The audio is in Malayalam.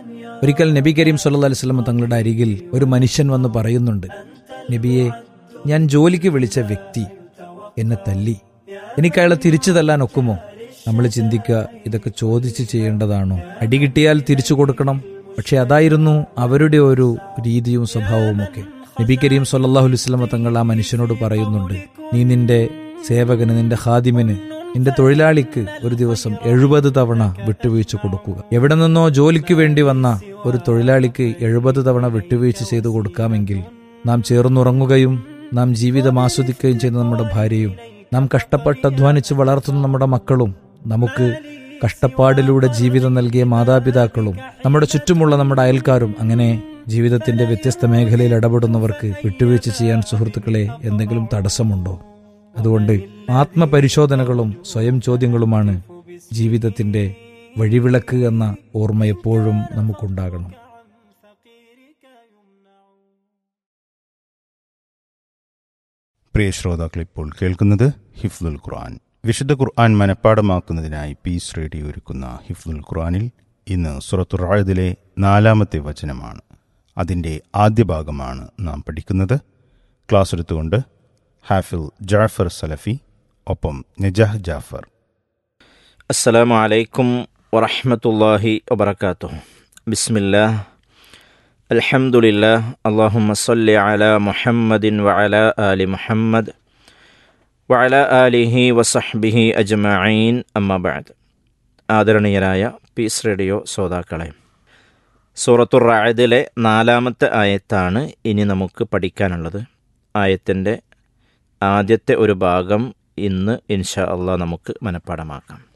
ഒരിക്കൽ നബി കരീം സല്ലല്ലാഹു അലൈഹി വസല്ലം തങ്ങളുടെ അരികിൽ ഒരു മനുഷ്യൻ വന്ന് പറയുന്നുണ്ട് നബിയെ ഞാൻ ജോലിക്ക് വിളിച്ച വ്യക്തി എന്നെ തല്ലി എനിക്ക് അയാളെ തിരിച്ചു തല്ലാൻ ഒക്കുമോ നമ്മൾ ചിന്തിക്കുക ഇതൊക്കെ ചോദിച്ച് ചെയ്യേണ്ടതാണോ അടി കിട്ടിയാൽ തിരിച്ചു കൊടുക്കണം പക്ഷെ അതായിരുന്നു അവരുടെ ഒരു രീതിയും സ്വഭാവവും ഒക്കെ നബി കരീം സല്ലല്ലാഹു അലൈഹി വസല്ലം തങ്ങൾ ആ മനുഷ്യനോട് പറയുന്നുണ്ട് നീ നിന്റെ സേവകന് നിന്റെ ഹാദിമിന് നിന്റെ തൊഴിലാളിക്ക് ഒരു ദിവസം എഴുപത് തവണ വിട്ടുവീഴ്ച കൊടുക്കുക എവിടെ നിന്നോ ജോലിക്ക് വേണ്ടി വന്ന ഒരു തൊഴിലാളിക്ക് എഴുപത് തവണ വിട്ടുവീഴ്ച ചെയ്തു കൊടുക്കാമെങ്കിൽ നാം ചേർന്നുറങ്ങുകയും നാം ജീവിതം ആസ്വദിക്കുകയും ചെയ്യുന്ന നമ്മുടെ ഭാര്യയും നാം കഷ്ടപ്പെട്ട് അധ്വാനിച്ച് വളർത്തുന്ന നമ്മുടെ മക്കളും നമുക്ക് കഷ്ടപ്പാടിലൂടെ ജീവിതം നൽകിയ മാതാപിതാക്കളും നമ്മുടെ ചുറ്റുമുള്ള നമ്മുടെ അയൽക്കാരും അങ്ങനെ ജീവിതത്തിന്റെ വ്യത്യസ്ത മേഖലയിൽ ഇടപെടുന്നവർക്ക് വിട്ടുവീഴ്ച ചെയ്യാൻ സുഹൃത്തുക്കളെ എന്തെങ്കിലും തടസ്സമുണ്ടോ അതുകൊണ്ട് ആത്മപരിശോധനകളും സ്വയം ചോദ്യങ്ങളുമാണ് ജീവിതത്തിന്റെ വഴിവിളക്ക് എന്ന ഓർമ്മ എപ്പോഴും നമുക്കുണ്ടാകണം പ്രിയ ശ്രോതാക്കൾ ഇപ്പോൾ കേൾക്കുന്നത് ഹിഫ്ദുൽ ഖുർആൻ വിശുദ്ധ ഖുർആൻ മനഃപ്പാടമാക്കുന്നതിനായി പീസ് റേഡിയോ ഒരുക്കുന്ന ഹിഫ്ദുൽ ഖുർആനിൽ ഇന്ന് സുറത്തുറായതിലെ നാലാമത്തെ വചനമാണ് അതിൻ്റെ ആദ്യ ഭാഗമാണ് നാം പഠിക്കുന്നത് ക്ലാസ് എടുത്തുകൊണ്ട് ഹാഫിൽ ജാഫർ സലഫി ഒപ്പം നജാഹ് ജാഫർ السلام عليكم ورحمة الله وبركاته بسم الله الحمد لله اللهم صل على محمد وعلى آل محمد وعلى آله وصحبه أجمعين أما بعد ആദരണീയരായ പീസ് റേഡിയോ ശ്രോതാക്കളെ സൂറത്തുർ റായദിലെ നാലാമത്തെ ആയത്താണ് ഇനി നമുക്ക് പഠിക്കാനുള്ളത് ആയത്തിൻ്റെ ആദ്യത്തെ ഒരു ഭാഗം ഇന്ന് ഇൻഷാ അള്ളാഹ് നമുക്ക് മനഃപ്പാടമാക്കാം